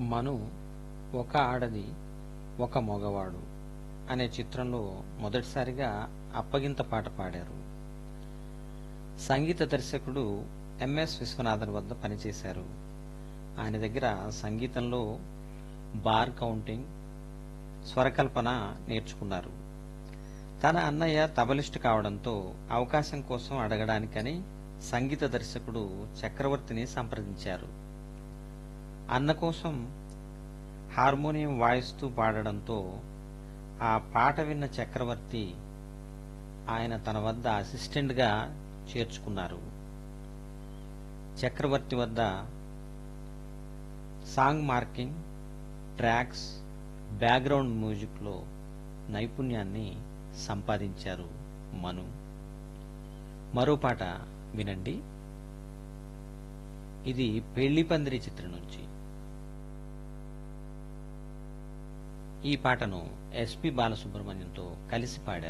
మను ఒక ఆడది ఒక మగవాడు అనే చిత్రంలో మొదటిసారిగా అప్పగింత పాట పాడారు సంగీత దర్శకుడు ఎంఎస్ విశ్వనాథన్ వద్ద పనిచేశారు ఆయన దగ్గర సంగీతంలో బార్ కౌంటింగ్ స్వరకల్పన నేర్చుకున్నారు తన అన్నయ్య తబలిస్ట్ కావడంతో అవకాశం కోసం అడగడానికని సంగీత దర్శకుడు చక్రవర్తిని సంప్రదించారు అన్న కోసం హార్మోనియం వాయిస్తూ పాడడంతో ఆ పాట విన్న చక్రవర్తి ఆయన తన వద్ద అసిస్టెంట్గా చేర్చుకున్నారు చక్రవర్తి వద్ద సాంగ్ మార్కింగ్ ట్రాక్స్ బ్యాక్గ్రౌండ్ మ్యూజిక్లో నైపుణ్యాన్ని సంపాదించారు మను మరో పాట వినండి ఇది పెళ్లి పందిరి చిత్రం నుంచి ఈ పాటను ఎస్పి బాలసుబ్రహ్మణ్యంతో కలిసి పాడారు